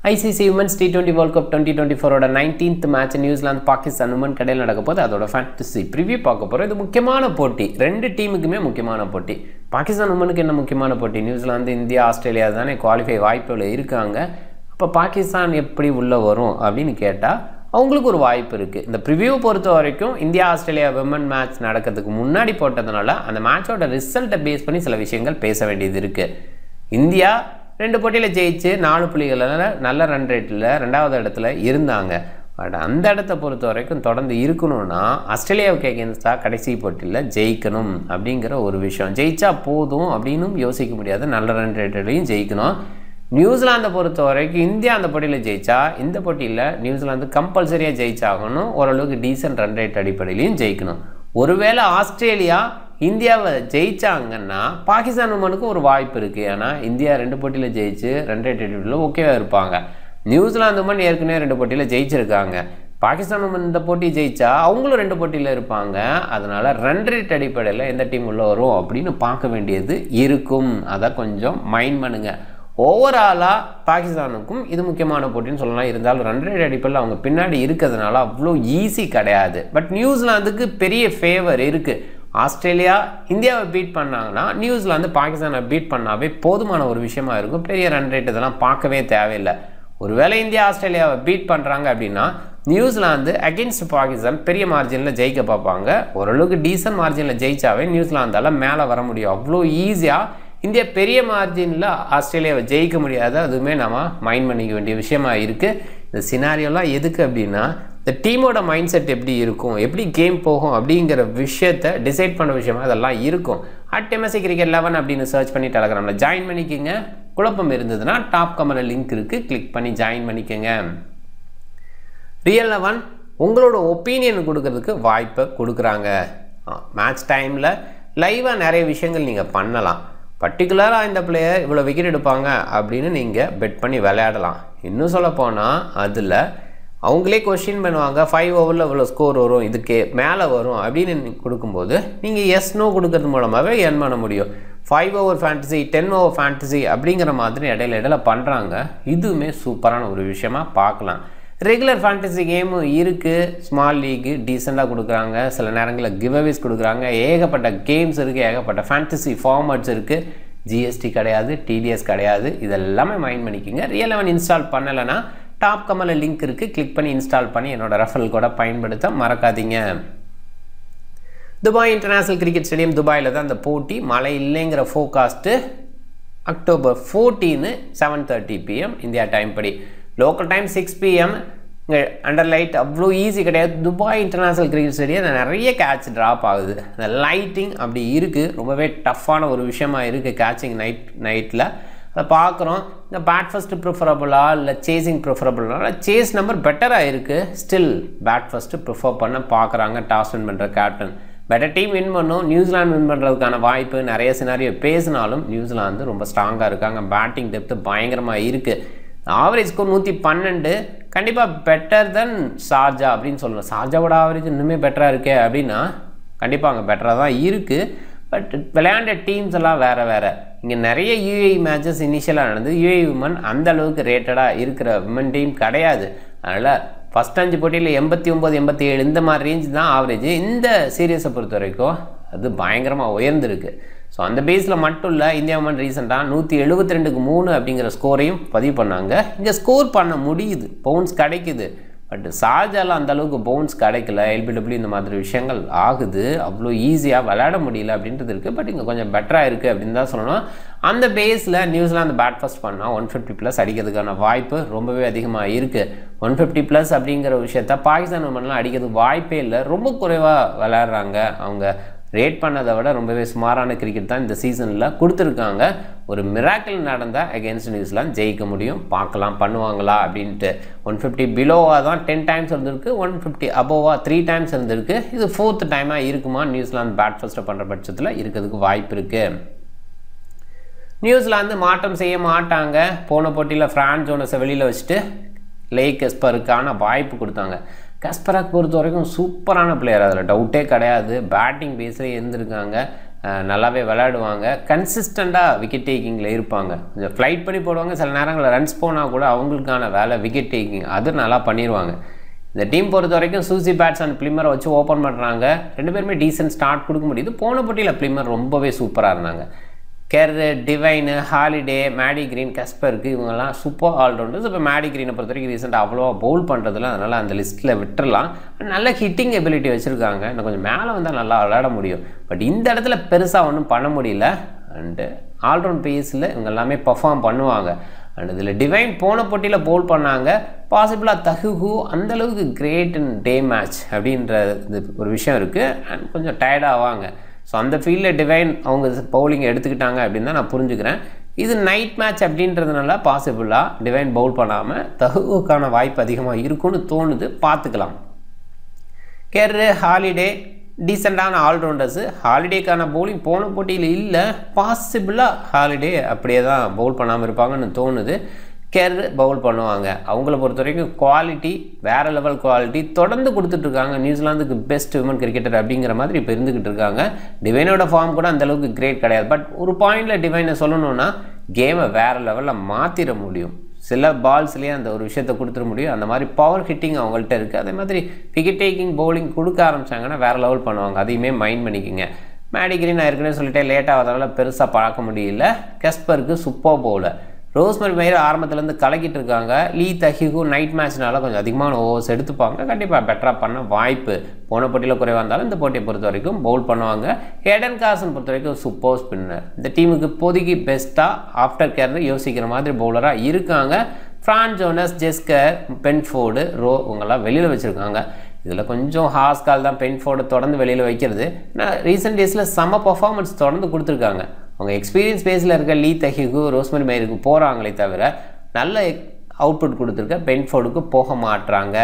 ICC women's T twenty world cup twenty twenty ஃபோரோட nineteenth match New Zealand Pakistan women கடையில் நடக்க போது அதோட ஃபேண்டசி ப்ரிவியூ பார்க்க போகிறோம் இது முக்கியமான போட்டி ரெண்டு டீமுக்குமே முக்கியமான போட்டி பாகிஸ்தான் உமனுக்கு என்ன முக்கியமான போட்டி நியூசிலாந்து இந்தியா ஆஸ்திரேலியா தானே குவாலிஃபை வாய்ப்புகள் இருக்காங்க அப்போ பாகிஸ்தான் எப்படி உள்ளே வரும் அப்படின்னு கேட்டால் அவங்களுக்கு ஒரு வாய்ப்பு இருக்குது இந்த ப்ரிவியூ பொறுத்த வரைக்கும் இந்தியா ஆஸ்திரேலியா விமன் மேட்ச் நடக்கிறதுக்கு முன்னாடி போட்டதுனால அந்த மேட்சோட ரிசல்ட்டை பேஸ் பண்ணி சில விஷயங்கள் பேச வேண்டியது இருக்குது இந்தியா ரெண்டு போட்டியில் ஜெயிச்சு நாலு புள்ளிகளில் நல்ல ரன் ரேட்டில் ரெண்டாவது இடத்துல இருந்தாங்க பட் அந்த இடத்த பொறுத்த வரைக்கும் தொடர்ந்து இருக்கணும்னா ஆஸ்திரேலியாவுக்கு எகேன்ஸ்டாக கடைசி போட்டியில் ஜெயிக்கணும் அப்படிங்கிற ஒரு விஷயம் ஜெயிச்சா போதும் அப்படின்னும் யோசிக்க முடியாது நல்ல ரன் ரேட்லையும் ஜெயிக்கணும் நியூசிலாந்தை பொறுத்த வரைக்கும் இந்தியா அந்த போட்டியில் ஜெயிச்சா இந்த போட்டியில் நியூசிலாந்து கம்பல்சரியாக ஜெயிச்சாகணும் ஓரளவுக்கு டீசென்ட் ரன் ரேட் அடிப்படையிலையும் ஜெயிக்கணும் ஒருவேளை ஆஸ்திரேலியா இந்தியாவை ஜெயிச்சாங்கன்னா பாகிஸ்தான் உமனுக்கு ஒரு வாய்ப்பு இருக்குது ஏன்னா இந்தியா ரெண்டு போட்டியில் ஜெயிச்சு ரன் ரேட் அடிப்படையில் ஓகேவாக இருப்பாங்க நியூசிலாந்து உமன் ஏற்கனவே ரெண்டு போட்டியில் ஜெயிச்சிருக்காங்க பாகிஸ்தான் உமன் இந்த போட்டி ஜெயிச்சா அவங்களும் ரெண்டு போட்டியில் இருப்பாங்க அதனால் ரன் ரேட் அடிப்படையில் எந்த டீம் உள்ள வரும் அப்படின்னு பார்க்க வேண்டியது இருக்கும் அதை கொஞ்சம் மைண்ட் பண்ணுங்கள் ஓவராலாக பாகிஸ்தானுக்கும் இது முக்கியமான போட்டின்னு சொல்லலாம் இருந்தாலும் ரன் ரேட் அடிப்படையில் அவங்க பின்னாடி இருக்கிறதுனால அவ்வளோ ஈஸி கிடையாது பட் நியூசிலாந்துக்கு பெரிய ஃபேவர் இருக்குது ஆஸ்திரேலியா இந்தியாவை பீட் பண்ணாங்கன்னா நியூசிலாந்து பாகிஸ்தானை பீட் பண்ணாவே போதுமான ஒரு விஷயமா இருக்கும் பெரிய ரன் ரேட் இதெல்லாம் பார்க்கவே தேவையில்லை ஒருவேளை இந்தியா ஆஸ்திரேலியாவை பீட் பண்ணுறாங்க அப்படின்னா நியூசிலாந்து அகென்ஸ்ட் பாகிஸ்தான் பெரிய மார்ஜினில் ஜெயிக்க பார்ப்பாங்க ஓரளவுக்கு டீசன்ட் மார்ஜினில் ஜெயிச்சாவே நியூசிலாந்தால் மேலே வர முடியும் அவ்வளோ ஈஸியாக இந்தியா பெரிய மார்ஜினில் ஆஸ்திரேலியாவை ஜெயிக்க முடியாது அதுவுமே நம்ம மைண்ட் பண்ணிக்க வேண்டிய விஷயமா இருக்குது இந்த சினாரியோலாம் எதுக்கு அப்படின்னா இந்த டீமோட மைண்ட் செட் எப்படி இருக்கும் எப்படி கேம் போகும் அப்படிங்கிற விஷயத்தை டிசைட் பண்ண விஷயமா அதெல்லாம் இருக்கும் அட் எம்எஸ்சி கிரிக்கெட் லெவன் அப்படின்னு சர்ச் பண்ணி டெலகிராமில் ஜாயின் பண்ணிக்கோங்க குழப்பம் இருந்ததுன்னா டாப் கமரில் லிங்க் இருக்குது கிளிக் பண்ணி ஜாயின் பண்ணிக்கோங்க ரியல் லெவன் உங்களோட ஒப்பீனியன் கொடுக்கறதுக்கு வாய்ப்பை கொடுக்குறாங்க மேட்ச் டைமில் லைவாக நிறைய விஷயங்கள் நீங்கள் பண்ணலாம் பர்டிகுலராக இந்த பிளேயர் இவ்வளோ விக்கெட் எடுப்பாங்க அப்படின்னு நீங்கள் பெட் பண்ணி விளையாடலாம் இன்னும் சொல்ல போனால் அதில் அவங்களே கொஷின் பண்ணுவாங்க ஃபைவ் ஓவரில் இவ்வளோ ஸ்கோர் வரும் இதுக்கு மேலே வரும் அப்படின்னு கொடுக்கும்போது நீங்கள் எஸ் நோ கொடுக்கறது மூலமாகவே ஏர்ன் பண்ண முடியும் five over fantasy ten over fantasy அப்படிங்கிற மாதிரி இடையில இடையில பண்ணுறாங்க இதுவுமே சூப்பரான ஒரு விஷயமா பார்க்கலாம் ரெகுலர் ஃபேண்டசி கேமும் இருக்குது ஸ்மால் லீக்கு டீசெண்டாக கொடுக்குறாங்க சில நேரங்களில் கிவ்அவேஸ் கொடுக்குறாங்க ஏகப்பட்ட கேம்ஸ் இருக்குது ஏகப்பட்ட ஃபேண்டசி ஃபார்மட்ஸ் இருக்குது ஜிஎஸ்டி கிடையாது டிடிஎஸ் கிடையாது இதெல்லாமே மைண்ட் பண்ணிக்கோங்க ரியல் லெவன் இன்ஸ்டால் பண்ணலைன்னா டாப் கமலில் லிங்க் இருக்குது கிளிக் பண்ணி இன்ஸ்டால் பண்ணி என்னோடய ரெஃபரல் கூட பயன்படுத்த மறக்காதீங்க துபாய் இன்டர்நேஷ்னல் கிரிக்கெட் ஸ்டேடியம் துபாயில் தான் அந்த போட்டி மழை இல்லைங்கிற forecast October fourteen seven thirty PM India time படி லோக்கல் டைம் சிக்ஸ் பிஎம் இங்கே அண்டர் லைட் அவ்வளோ ஈஸி கிடையாது துபாய் இன்டர்நேஷ்னல் கிரிக்கெட் ஸ்டேடியம் நிறைய கேட்ச் ட்ராப் ஆகுது அந்த லைட்டிங் அப்படி இருக்குது ரொம்பவே டஃப்பான ஒரு விஷயமா இருக்குது கேட்சிங் நைட் நைட்டில் அதை பார்க்குறோம் இந்த பேட் ஃபஸ்ட்டு ப்ரிஃபரபுளா இல்லை சேசிங் ப்ரிஃபரபுளா சேஸ் நம்பர் பெட்டராக இருக்குது ஸ்டில் பேட் ஃபஸ்ட்டு ப்ரிஃபர் பண்ண பார்க்குறாங்க டாஸ் வின் பண்ணுற கேப்டன் பெட்டர் டீம் வின் பண்ணும் நியூசிலாந்து வின் பண்ணுறதுக்கான வாய்ப்பு நிறைய சினாரியோ பேசினாலும் நியூசிலாந்து ரொம்ப ஸ்ட்ராங்காக இருக்காங்க பேட்டிங் டெப்த்து பயங்கரமாக இருக்குது ஆவரேஜ் ஸ்கோர் நூற்றி பன்னெண்டு கண்டிப்பாக பெட்டர் தென் ஷார்ஜா அப்படின்னு சொல்லணும் ஷார்ஜாவோட ஆவரேஜ் இன்னுமே பெட்டராக இருக்கே அப்படின்னா கண்டிப்பாக அங்கே பெட்டராக தான் இருக்குது பட் விளையாண்ட டீம்ஸ் எல்லாம் வேறு வேறு இங்கே நிறைய யூஏஇ மேட்சஸ் இனிஷியலாக நடந்து யூஏஇ விமன் அந்த அளவுக்கு ரேட்டடாக இருக்கிற விமன் டீம் கிடையாது அதனால் ஃபஸ்ட் அஞ்சு போட்டியில் எண்பத்தி ஒம்பது எண்பத்தி ஏழு இந்த மாதிரி ரேஞ்ச் தான் ஆவரேஜ் இந்த சீரியஸை பொறுத்த வரைக்கும் அது பயங்கரமாக உயர்ந்திருக்கு ஸோ அந்த பேஸில் மட்டும் இல்லை இந்தியா விமன் ரீசெண்டாக நூற்றி எழுபத்தி ரெண்டுக்கு மூணு அப்படிங்கிற ஸ்கோரையும் பதிவு பண்ணாங்க இங்கே ஸ்கோர் பண்ண முடியுது பவுன்ஸ் கிடைக்குது பட் ஷார்ஜாவில் அந்த அளவுக்கு பவுன்ஸ் கிடைக்கல எல்பிடபிள்யூ இந்த மாதிரி விஷயங்கள் ஆகுது அவ்வளோ ஈஸியாக விளையாட முடியல அப்படின்றது இருக்குது பட் இங்கே கொஞ்சம் பெட்டராக இருக்குது அப்படின்னு தான் சொல்லணும் அந்த பேஸில் நியூசிலாந்து பேட் ஃபஸ்ட் பண்ணால் ஒன் ஃபிஃப்டி ப்ளஸ் அடிக்கிறதுக்கான வாய்ப்பு ரொம்பவே அதிகமாக இருக்குது ஒன் ஃபிஃப்டி ப்ளஸ் அப்படிங்கிற விஷயத்த பாகிஸ்தான் உமன்லாம் அடிக்கிறதுக்கு வாய்ப்பே இல்லை ரொம்ப குறைவாக விளையாடுறாங்க அவங்க ரேட் பண்ணதை விட ரொம்பவே சுமாரான கிரிக்கெட் தான் இந்த சீசனில் கொடுத்துருக்காங்க ஒரு மிராக்கிள் நடந்தால் அகேன்ஸ்ட் நியூசிலாந்து ஜெயிக்க முடியும் பார்க்கலாம் பண்ணுவாங்களா அப்படின்ட்டு ஒன் ஃபிஃப்டி பிலோவாக தான் டென் டைம்ஸ் இருந்திருக்கு ஒன் ஃபிஃப்டி அபோவாக த்ரீ டைம்ஸ் இருந்திருக்கு இது ஃபோர்த் டைமாக இருக்குமா நியூசிலாந்து பேட் ஃபஸ்ட்டு பண்ணுற பட்சத்தில் இருக்கிறதுக்கு வாய்ப்பு இருக்குது நியூசிலாந்து மாற்றம் செய்ய மாட்டாங்க போன போட்டியில் ஃப்ரான்ஸ் ஜோனஸை வெளியில் வச்சுட்டு லேக் எஸ்பருக்கான வாய்ப்பு கொடுத்தாங்க கஸ்பராக் பொறுத்த வரைக்கும் சூப்பரான பிளேயர் அதில் டவுட்டே கிடையாது பேட்டிங் பேஸில் இருந்திருக்காங்க அஹ், நல்லாவே விளையாடுவாங்க கன்சிஸ்டண்ட்டாக விக்கெட் டேக்கிங்கில் இருப்பாங்க கொஞ்சம் ஃப்ளைட் பண்ணி போடுவாங்க சில நேரங்களில் ரன்ஸ் போனால் கூட அவங்களுக்கான வேலை விக்கெட் டேக்கிங் அது நல்லா பண்ணிடுவாங்க இந்த டீம் பொறுத்த வரைக்கும் சூசி பேட்ஸ் அண்ட் பிளிமரை வச்சு ஓப்பன் பண்ணுறாங்க ரெண்டு பேருமே டீசென்ட் ஸ்டார்ட் கொடுக்க முடியுது போன போட்டியில் பிளிமர் ரொம்பவே சூப்பராக இருந்தாங்க Kerr Devine Halliday Maddy Green கஸ்பருக்கு இவங்கெல்லாம் சூப்பர் ஆல்ரவுண்டர்ஸ் இப்போ மேடி கிரீனை பொறுத்த வரைக்கும் ரீசெண்டாக அவ்வளோவா பவுல் பண்ணுறதுல அதனால் அந்த லிஸ்ட்டில் விட்டுறலாம் நல்ல ஹிட்டிங் எபிலிட்டி வச்சுருக்காங்க இன்னும் கொஞ்சம் மேலே வந்தால் நல்லா விளையாட முடியும் பட் இந்த இடத்துல பெருசாக ஒன்றும் பண்ண முடியல அண்டு ஆல்ரவுண்ட் பேஸில் இவங்க எல்லாமே பர்ஃபார்ம் பண்ணுவாங்க அண்ட் இதில் டிவைன் போன போட்டியில் பவுல் பண்ணாங்க பாசிபிளாக தகுகு அந்தளவுக்கு கிரேட் இன் டே மேட்ச் அப்படின்ற இது ஒரு விஷயம் இருக்குது அண்ட் கொஞ்சம் டயர்ட் ஆவாங்க ஸோ அந்த ஃபீல்டில் டிவைன் அவங்க பவுலிங் எடுத்துக்கிட்டாங்க அப்படின்னு தான் நான் புரிஞ்சுக்கிறேன் இது நைட் மேட்ச் அப்படின்றதுனால பாசிபிளாக டிவைன் பவுல் பண்ணாமல் தகுவுக்கான வாய்ப்பு அதிகமாக இருக்கும்னு தோணுது பார்த்துக்கலாம் கெர்ரு ஹாலிடே டீசெண்டான ஆல்ரவுண்டர்ஸு ஹாலிடேக்கான பவுலிங் போன போட்டியில் இல்லை பாசிபிளாக ஹாலிடே அப்படியே தான் பவுல் பண்ணாமல் இருப்பாங்கன்னு தோணுது கெர் பவுல் பண்ணுவாங்க அவங்கள பொறுத்த வரைக்கும் குவாலிட்டி வேறு லெவல் குவாலிட்டி தொடர்ந்து கொடுத்துட்ருக்காங்க நியூசிலாந்துக்கு பெஸ்ட் விமன் கிரிக்கெட்டர் அப்படிங்கிற மாதிரி இப்போ இருந்துக்கிட்டு இருக்காங்க டிவைனோட ஃபார்ம் கூட அந்தளவுக்கு கிரேட் கிடையாது பட் ஒரு பாயிண்டில் டிவைனை சொல்லணும்னா கேமை வேறு லெவலில் மாற்றிட முடியும் சில பால்ஸ்லேயே அந்த ஒரு விஷயத்தை கொடுத்துட முடியும் அந்த மாதிரி பவர் ஹிட்டிங் அவங்கள்ட்ட இருக்குது அதே மாதிரி விக்கெட் டேக்கிங் பவுலிங் கொடுக்க ஆரம்பிச்சாங்கன்னா வேறு லெவல் பண்ணுவாங்க அதையுமே மைண்ட் பண்ணிக்கோங்க மேடி கிரீன் நான் ஏற்கனவே சொல்லிட்டேன் லேட்டாக ஆகிறதால பெருசாக பார்க்க முடியல கெஸ்பருக்கு சூப்பர் பவுலர் ரோஸ்மரி மயிர் ஆரம்பத்துலேருந்து கலக்கிட்டு இருக்காங்க லீ தஹிகு நைட் மேட்ச்னால கொஞ்சம் அதிகமான ஓவர்ஸ் எடுத்துப்பாங்க கண்டிப்பாக பெட்டராக பண்ண வாய்ப்பு போன போட்டியில் குறைவாக இருந்தாலும் இந்த போட்டியை பொறுத்த வரைக்கும் பவுல் பண்ணுவாங்க ஹேடன் காசன் பொறுத்த வரைக்கும் சூப்பர் ஸ்பின்னர் இந்த டீமுக்கு இப்போதைக்கு பெஸ்ட்டாக ஆஃப்டர் கேர் யோசிக்கிற மாதிரி பவுலராக இருக்காங்க Fran Jonas Jess Kerr Penfold Rowe இவங்கெல்லாம் வெளியில் வச்சுருக்காங்க இதில் கொஞ்சம் ஹாஸ்கால் தான் பென்ஃபோர்டு தொடர்ந்து வெளியில் வைக்கிறது ஆனால் ரீசெண்ட் டேஸில் செம பர்ஃபார்மன்ஸ் தொடர்ந்து கொடுத்துருக்காங்க அவங்க எக்ஸ்பீரியன்ஸ் பேஸில் இருக்க லீ தஹிகு ரோஸ்மரி மயிருக்கு போகிறாங்களே தவிர நல்ல அவுட்புட் கொடுத்துருக்க பென்ஃபோர்டுக்கு போக மாட்றாங்க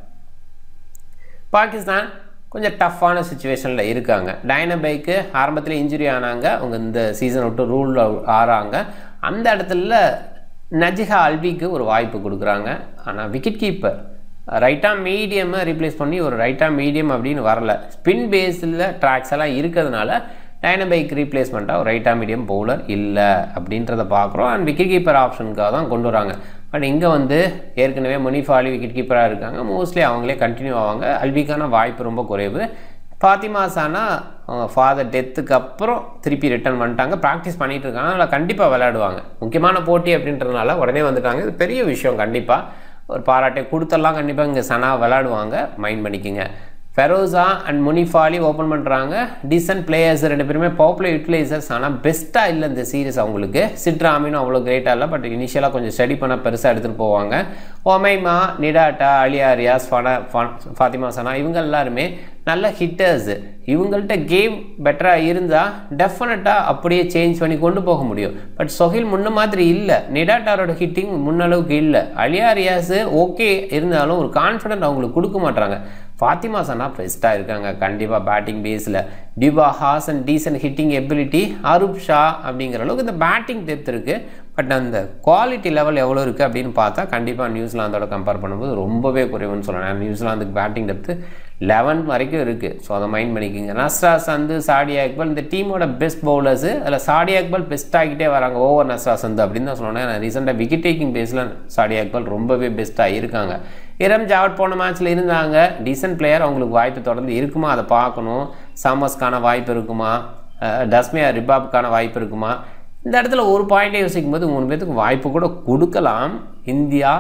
பாகிஸ்தான் கொஞ்சம் டஃப்பான சுச்சுவேஷனில் இருக்காங்க டைனபைக்கு ஆரம்பத்தில் இன்ஜுரி ஆனாங்க அவங்க இந்த சீசன் விட்டு ரூல் ஆறாங்க அந்த இடத்துல நஜிஹா அல்விக்கு ஒரு வாய்ப்பு கொடுக்குறாங்க ஆனால் விக்கெட் கீப்பர் ரைட்டாக மீடியமை ரீப்ளேஸ் பண்ணி ஒரு ரைட்டாக மீடியம் அப்படின்னு வரல ஸ்பின் பேஸில் ட்ராக்ஸ் எல்லாம் இருக்கிறதுனால டைனபைக் ரீப்ளேஸ்மெண்ட்டாக ஒரு ரைட்டாக மீடியம் பவுலர் இல்லை அப்படின்றத பார்க்குறோம் அண்ட் விக்கெட் கீப்பர் ஆப்ஷனுக்காக தான் கொண்டு வராங்க பட் இங்கே வந்து ஏற்கனவே முனிஃபாலி விக்கெட் கீப்பராக இருக்காங்க மோஸ்ட்லி அவங்களே கண்டினியூ ஆவாங்க அல்விக்கான வாய்ப்பு ரொம்ப குறைவு ஃபாத்திமா சானா அவங்க ஃபாதர் டெத்துக்கு அப்புறம் திருப்பி ரிட்டர்ன் பண்ணிட்டாங்க ப்ராக்டிஸ் பண்ணிகிட்டு இருக்காங்க அதில் கண்டிப்பாக விளையாடுவாங்க முக்கியமான போட்டி அப்படின்றதுனால உடனே வந்துட்டாங்க இது பெரிய விஷயம் கண்டிப்பாக ஒரு பாராட்டை கொடுத்தெல்லாம் கண்டிப்பாக இங்கே சனா விளையாடுவாங்க மைண்ட் பண்ணிக்கோங்க ஃபெரோசா அண்ட் முனிஃபாலி ஓப்பன் பண்ணுறாங்க டீசன்ட் பிளேயர்ஸ் ரெண்டு பேருமே பாப்புலர் யூட்டிலைசர்ஸ் ஆனால் பெஸ்ட்டாக இல்லை இந்த சீரிஸ் அவங்களுக்கு சிட்ராமினும் அவ்வளோ கிரேட்டாக இல்லை பட் இனிஷியலாக கொஞ்சம் ஸ்டடி பண்ண பெருசாக எடுத்துகிட்டு போவாங்க ஒமைமா நிடாட்டா அலியா ரியாஸ் ஃபனா ஃபாத்திமா சனா இவங்க எல்லாருமே நல்ல ஹிட்டர்ஸு இவங்கள்ட்ட கேம் பெட்டராக இருந்தால் டெஃபினட்டாக அப்படியே சேஞ்ச் பண்ணி கொண்டு போக முடியும் பட் சொஹில் முன்ன மாதிரி இல்லை நிடாட்டாரோட ஹிட்டிங் முன்னளவுக்கு இல்லை அலியா ரியாஸு ஓகே இருந்தாலும் ஒரு கான்ஃபிடென்ட் அவங்களுக்கு கொடுக்க மாட்டாங்க ஃபாத்திமா சனா பெஸ்ட்டாக இருக்காங்க கண்டிப்பாக பேட்டிங் பேஸில் Tuba Hassan decent hitting ability Aroob Shah அப்படிங்கிற அளவுக்கு இந்த பேட்டிங் டெப்த் இருக்குது பட் அந்த குவாலிட்டி லெவல் எவ்வளோ இருக்குது அப்படின்னு பார்த்தா கண்டிப்பாக நியூசிலாந்தோட கம்பேர் பண்ணும்போது ரொம்பவே குறைவுன்னு சொல்லலாம் நியூசிலாந்துக்கு பேட்டிங் டெப்த்து லெவன் வரைக்கும் இருக்குது ஸோ அதை மைண்ட் பண்ணிக்கோங்க நஸ்ரா சந்து சாடி அக்பல் இந்த டீமோட பெஸ்ட் பவுலர்ஸு அதில் சாடி அக்பல் பெஸ்ட் ஆகிட்டே வராங்க ஓவர் நஸ்ரா சந்து அப்படின்னு தான் சொன்னேன் நான் ரீசெண்டாக விக்கெட் டேக்கிங் பேஸில் சாடி அக்பல் ரொம்பவே பெஸ்ட்டாக இருக்காங்க இரம் ஜாவட் போன மேட்ச்சில் இருந்தாங்க டீசன்ட் பிளேயர் அவங்களுக்கு வாய்ப்பு தொடர்ந்து இருக்குமா அதை பார்க்கணும் சாமஸ்க்கான வாய்ப்பு இருக்குமா டஸ்மியா ரிபாப்க்கான வாய்ப்பு இருக்குமா இந்த இடத்துல ஒரு பாயிண்டே யோசிக்கும் போது மூணு பேத்துக்கு வாய்ப்பு கூட கொடுக்கலாம் இந்தியா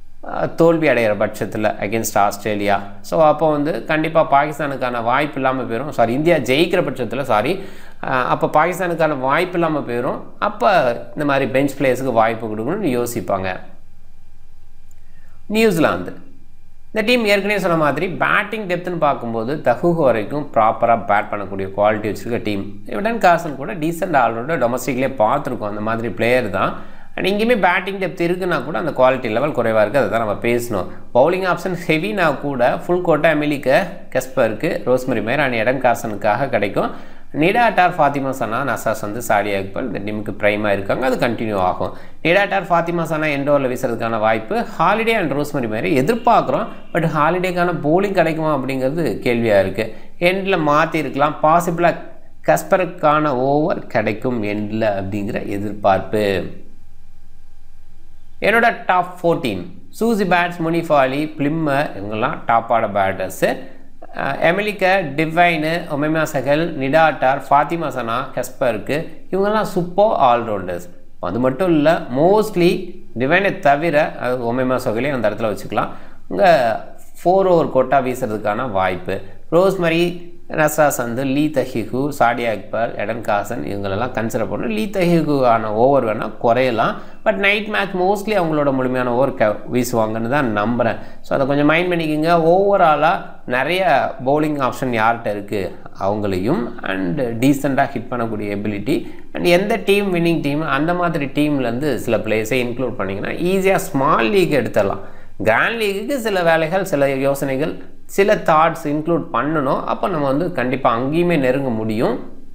தோல்வி அடைகிற பட்சத்தில் அகேன்ஸ்ட் ஆஸ்திரேலியா ஸோ அப்போ வந்து கண்டிப்பாக பாகிஸ்தானுக்கான வாய்ப்பு இல்லாமல் போயிடும் சாரி இந்தியா ஜெயிக்கிற பட்சத்தில் சாரி அப்போ பாகிஸ்தானுக்கான வாய்ப்பு இல்லாமல் போயிடும் அப்போ இந்த மாதிரி பெஞ்ச் பிளேயர்ஸுக்கு வாய்ப்பு கொடுக்கணும்னு யோசிப்பாங்க நியூசிலாந்து இந்த டீம் ஏற்கனவே சொன்ன மாதிரி பேட்டிங் டெப்த்னு பார்க்கும்போது தகுகு வரைக்கும் ப்ராப்பராக பேட் பண்ணக்கூடிய குவாலிட்டி வச்சுருக்க டீம் இவடன் காசன் கூட டீசெண்ட் ஆல்ரவுண்டர் டொமஸ்டிக்லேயே பார்த்துருக்கோம் அந்த மாதிரி பிளேயர் தான் அண்ட் இங்கேயுமே பேட்டிங் டெப்த் இருக்குன்னா கூட அந்த குவாலிட்டி லெவல் குறைவாக இருக்குது அதை தான் நம்ம பேசணும் பவுலிங் ஆப்ஷன் ஹெவினா கூட ஃபுல் கோட்டா எமிலிக்க கெஸ்பருக்கு ரோஸ்மரி மேர் அண்ட் எடன் காசனுக்காக கிடைக்கும் நிடாட்டார் ஃபாத்திமா சனா நசாஸ் வந்து சாடி அக்பல் இந்த டீமுக்கு ப்ரைமாக இருக்காங்க அது கண்டினியூ ஆகும் நிடாட்டார் ஃபாத்திமா சனா எண்டோரில் வீசுறதுக்கான வாய்ப்பு ஹாலிடே அண்ட் ரோஸ்மரி மாதிரி எதிர்பார்க்குறோம் பட் ஹாலிடேக்கான போலிங் கிடைக்குமா அப்படிங்கிறது கேள்வியாக இருக்குது எண்டில் மாற்றி இருக்கலாம் பாசிபிளாக கஸ்பருக்கான ஓவர் கிடைக்கும் எண்டில் அப்படிங்கிற எதிர்பார்ப்பு என்னோட top fourteen Suzie Bates Muneeba Ali Plimmer இவங்கெல்லாம் டாப் ஆட பேட்டர்ஸு எமிலிக்க டிவைனு ஒமெமா சகல் நிடாட்டார் ஃபாத்திமா சனா கெஸ்பருக்கு இவங்கெல்லாம் சூப்பர் ஆல்ரவுண்டர்ஸ் அது மட்டும் இல்லை மோஸ்ட்லி டிவைனை தவிர அது ஒமெமா சகலையும் அந்த இடத்துல வச்சுக்கலாம் இங்கே ஃபோர் ஓவர் கோட்டா வீசுறதுக்கான வாய்ப்பு Rosemary Nashra Sandhu Lea Tahuhu Sadia Akbar Eden Carson இவங்களெல்லாம் கன்சிடர் பண்ணணும் லீ தஹிகுவான ஓவர் வேணால் குறையலாம் பட் நைட் மேட்ச் மோஸ்ட்லி அவங்களோட முழுமையான ஓவர் க வீசுவாங்கன்னு தான் நம்புகிறேன் ஸோ அதை கொஞ்சம் மைண்ட் பண்ணிக்கோங்க ஓவராலாக நிறைய பவுலிங் ஆப்ஷன் யார்கிட்ட இருக்குது அவங்களையும் அண்டு டீசெண்டாக ஹிட் பண்ணக்கூடிய எபிலிட்டி அண்ட் எந்த டீம் வின்னிங் டீம் அந்த மாதிரி டீம்லேருந்து சில பிளேயர்ஸை இன்க்ளூட் பண்ணிங்கன்னா ஈஸியாக ஸ்மால் லீக் எடுத்துடலாம் கிராண்ட் லீக்குக்கு சில வேலைகள் சில யோசனைகள் சில தாட்ஸ் இன்க்ளூட் பண்ணணும் அப்போ நம்ம வந்து கண்டிப்பாக அங்கேயுமே நெருங்க முடியும்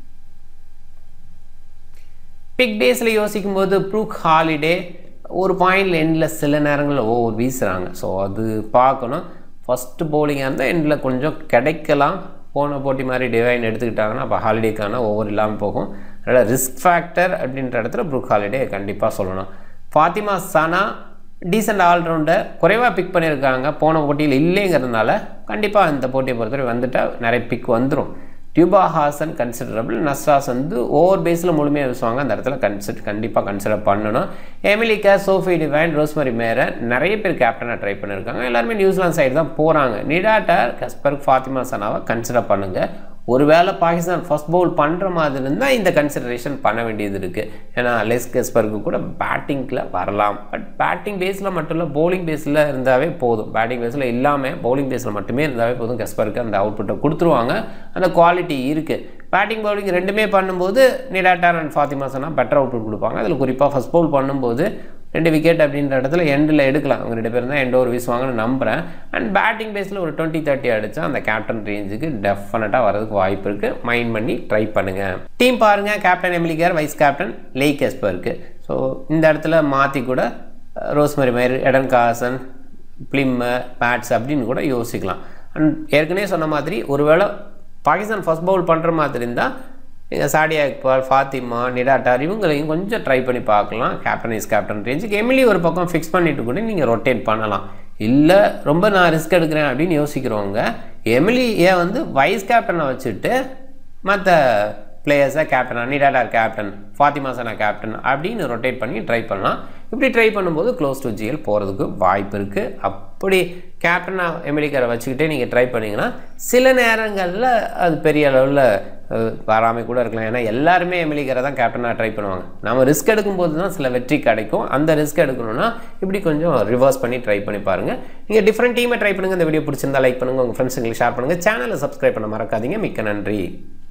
பிக் டேஸில் யோசிக்கும் போது ப்ரூக் ஹாலிடே ஒரு பாயிண்டில் எண்டில் சில நேரங்களில் ஓவர் வீசுகிறாங்க ஸோ அது பார்க்கணும் ஃபஸ்ட்டு பவுலிங்காக இருந்தால் எண்டில் கொஞ்சம் கிடைக்கலாம் போன போட்டி மாதிரி டிவைன் எடுத்துக்கிட்டாங்கன்னா அப்போ ஹாலிடேக்கான ஓவர் இல்லாமல் போகும் அதனால் ரிஸ்க் ஃபேக்டர் அப்படின்ற இடத்துல ப்ரூக் ஹாலிடே கண்டிப்பாக சொல்லணும் ஃபாத்திமா சனா டீசெண்ட் ஆல்ரவுண்டர் குறைவாக பிக் பண்ணியிருக்காங்க போன போட்டியில் இல்லைங்கிறதுனால கண்டிப்பாக இந்த போட்டியை பொறுத்தவரை வந்துட்டால் நிறைய பிக் வந்துடும் டியூபா ஹாசன் கன்சிடரபிள் நஸ்ராஸ் வந்து ஓவர் பேஸில் முழுமையாக வீசுவாங்க அந்த இடத்துல கன்சிட் கண்டிப்பாக கன்சிடர் பண்ணணும் Amelia Kerr Sophie Devine Rosemary Mair நிறைய பேர் கேப்டனாக ட்ரை பண்ணியிருக்காங்க எல்லாருமே நியூசிலாந்து சைடு தான் போகிறாங்க நிடாட்டார் கஸ்பர்க் ஃபாத்திமா சனாவை கன்சிடர் பண்ணுங்கள் ஒருவேளை பாகிஸ்தான் ஃபர்ஸ்ட் பவுல் பண்ணுற மாதிரி இருந்தால் இந்த கன்சிடரேஷன் பண்ண வேண்டியது இருக்குது ஏன்னா லெஸ் கெஸ்பருக்கு கூட பேட்டிங்கில் வரலாம் பட் பேட்டிங் பேஸில் மட்டும் இல்லை பவுலிங் பேஸில் இருந்தாவே போதும் பேட்டிங் பேஸில் இல்லாமல் பவுலிங் பேஸில் மட்டுமே இருந்தாவே போதும் கெஸ்பருக்கு அந்த அவுட்புட்டை கொடுத்துருவாங்க அந்த குவாலிட்டி இருக்குது பேட்டிங் பவுலிங் ரெண்டுமே பண்ணும்போது நிடாட்டார் அண்ட் ஃபாத்திமா சொன்னால் பெட்டர் அவுட்புட் கொடுப்பாங்க அதில் குறிப்பாக ஃபஸ்ட் பவுல் பண்ணும்போது ரெண்டு விக்கெட் அப்படின்ற இடத்துல எண்டில் எடுக்கலாம் அவங்க ரெண்டு பேரும் தான் எண்ட் ஓவர் வீசுவாங்கன்னு நம்புகிறேன் அண்ட் பேட்டிங் பேஸில் ஒரு டுவெண்ட்டி தேர்ட்டி அடித்தா அந்த கேப்டன் ரேஞ்சுக்கு டெஃபினட்டாக வரதுக்கு வாய்ப்பு இருக்குது மைண்ட் பண்ணி ட்ரை பண்ணுங்கள் டீம் பாருங்கள் கேப்டன் எமிலிகர் வைஸ் கேப்டன் லேக் எஸ்பருக்கு ஸோ இந்த இடத்துல மாற்றி கூட ரோஸ்மரி மயிர் எடன் காசன் பிளிம்மு பேட்ஸ் அப்படின்னு கூட யோசிக்கலாம் அண்ட் ஏற்கனவே சொன்ன மாதிரி ஒருவேளை பாகிஸ்தான் ஃபஸ்ட் பவுல் பண்ணுற மாதிரி இருந்தால் எங்கள் சாடியா இக்பால் ஃபாத்திமா நிடாட்டார் இவங்களையும் கொஞ்சம் ட்ரை பண்ணி பார்க்கலாம் கேப்டன் இஸ் கேப்டன் ரேஞ்சுக்கு எமிலி ஒரு பக்கம் ஃபிக்ஸ் பண்ணிட்டு கூட நீங்கள் ரொட்டேட் பண்ணலாம் இல்லை ரொம்ப நான் ரிஸ்க் எடுக்கிறேன் அப்படின்னு யோசிக்கிறவங்க எமிலியை வந்து வைஸ் கேப்டனை வச்சுட்டு மற்ற பிளேயர்ஸாக captain Nida Dar captain Fatima Sana captain அப்படின்னு ரொட்டேட் பண்ணி ட்ரை பண்ணலாம் இப்படி ட்ரை பண்ணும்போது க்ளோஸ் டு ஜிஎல் போகிறதுக்கு வாய்ப்பு இருக்குது அப்படி கேப்டனாக எமிலிக்கரை வச்சுக்கிட்டே நீங்கள் ட்ரை பண்ணிங்கன்னா சில நேரங்களில் அது பெரிய அளவில் வராமல் கூட இருக்கலாம் ஏன்னா எல்லாருமே எமிலிக்கரை தான் கேப்டனாக ட்ரை பண்ணுவாங்க நம்ம ரிஸ்க் எடுக்கும்போது தான் சில வெற்றி கிடைக்கும் அந்த ரிஸ்க் எடுக்கணும்னா இப்படி கொஞ்சம் ரிவர்ஸ் பண்ணி ட்ரை பண்ணி பாருங்கள் நீங்கள் டிஃப்ரெண்ட் டீமை ட்ரை பண்ணுங்கள் இந்த வீடியோ பிடிச்சிருந்தா லைக் பண்ணுங்கள் உங்கள் ஃப்ரெண்ட்ஸுங்களுக்கு ஷேர் பண்ணுங்கள் சேனலை சப்ஸ்கிரைப் பண்ண மறக்காதீங்க மிக்க நன்றி